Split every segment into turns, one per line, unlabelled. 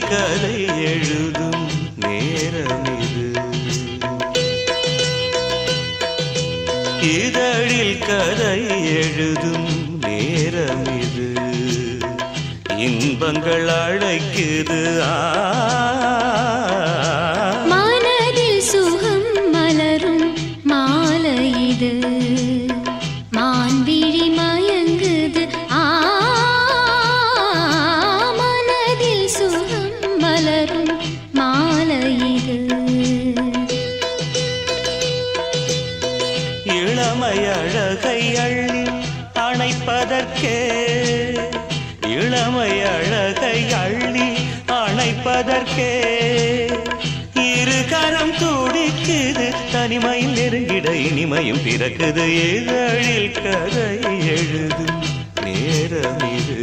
கதை எழுதும் நேரம் இது இதழில் கதை எழுதும் நேரம் இது இன்பங்கள் அழைக்குது ஆ
மனதில் சுகம் மலரும் மாலை இது மான்விழி மயங்குது ஆ மனதில் சுகம் மலரும் மாலை இது
இளமை அழகை அள்ளி அணைப்பதற்கே இளமை அழகை அள்ளி அணைப்பதற்கே இரு கரம் துடிக்குது தனிமையில் நெருங்கிட இனிமையும் பிறக்குது இதழில் கதை எழுதும் நேரம் இது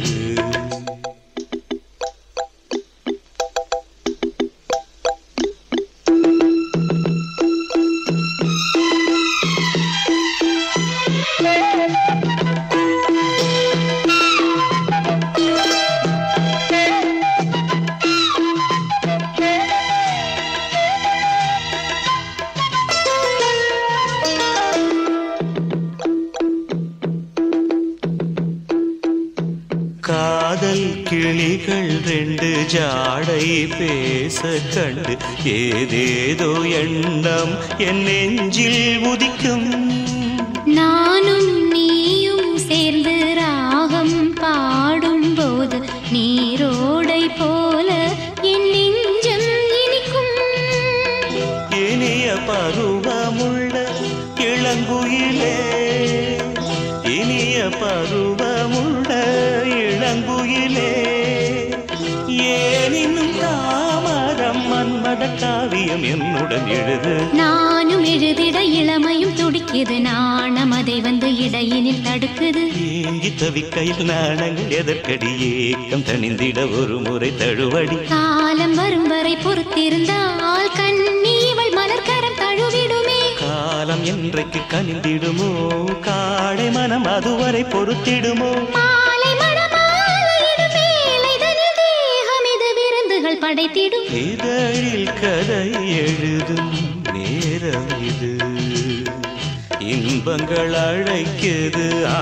காதல் கிளிகள் ரெண்டு ஜாடை பேச கண்டு ஏதேதோ எண்ணம் என் நெஞ்சில் உதிக்கும்
நானும் நீயும் சேர்ந்து ராகம் பாடும்போது நீரோடை போல என் நெஞ்சம் இனிக்கும்
இனிய பருவமுள்ள இளங்குயிலே இனிய பருவமுள்ள இளங்குயிலே ஏன் இன்னும் தாமரம் மன்மத காவியம் என்னுடன் எழுது
நானும் எழுதிட இளமையும் துடிக்குது நாணம் அதை வந்து இடையினில் தடுக்குது
ஏங்கி தவிக்கையில் நாணங்கள் எதற்கடி ஏக்கம் தணிந்திட ஒரு முறை தழுவடி
காலம் வரும் வரை பொறுத்திருந்தால் கண்ணி இவள் மலர்கரம் தழுவிடுமே
காலம் என்றைக்கு கனிந்திடுமோ காடை மனம் அதுவரை பொறுத்திடுமோ
மாலை மணமாலையிடும் வேலைதனில் தேகம் இது விருந்துகள் படைத்திடும்
இதழில் கதை எழுதும் நேரம் இது இன்பங்கள் அழைக்குது ஆ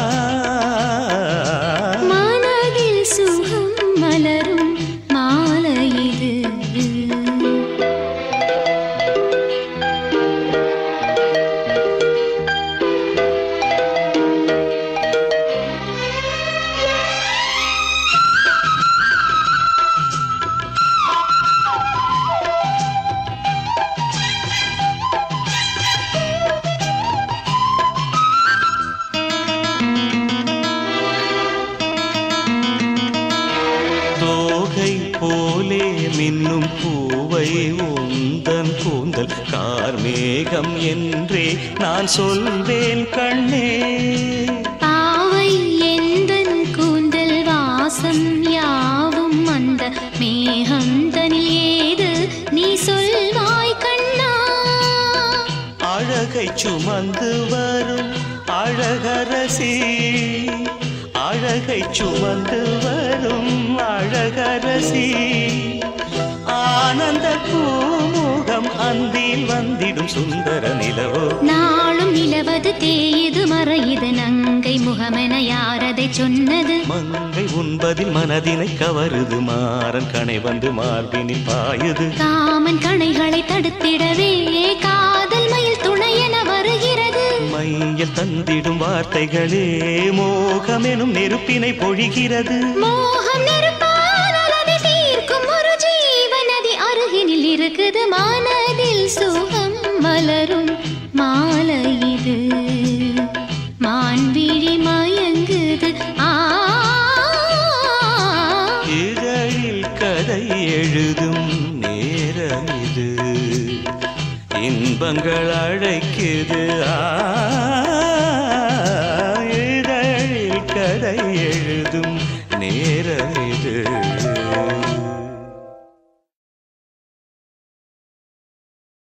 மனதில் சுகம் மலரும் மாலை இது
தோகை போலே மின்னும் பூவை உந்தன் கூந்தல் கார்மேகம் என்றே நான் சொல்வேன் கண்ணே
பாவை எந்தன் கூந்தல் வாசம் யாவும் அந்த மேகந்தனில் ஏது நீ சொல்வாய் கண்ணா
அழகை சுமந்து வரும் அழகரசி அழகை சுமந்து வரும் அழகரசி ஆனந்த பூமுகம் அந்தில் வந்திடும் சுந்தர நிலவோ
நாளும் நிலவது தேயுது மறையுது நங்கை முகமென யாரதை சொன்னது
மங்கை உண்பதில் மனதினை கவருது மாறன் கணை வந்து மார்பினில் பாயுது
காமன் கணைகளை தடுத்திடவே காதல் மயில் துணையென வருகிறது
மையல் தந்திடும் வார்த்தைகளே மோகமெனும் நெருப்பினை பொழிகிறது
மோகம் நெருப்பானால் அதை தீர்க்கும் ஒரு ஜீவநதி அருகினில் இருக்குது மனதில் சுகம் மலரும் மாலை இது மான்விழி மயங்குது ஆ
இதழில் கதை எழுதும் நேரம் இது இன்பங்கள் அழைக்குது ஆ இதழில் கதை எழுதும் நேரம் இது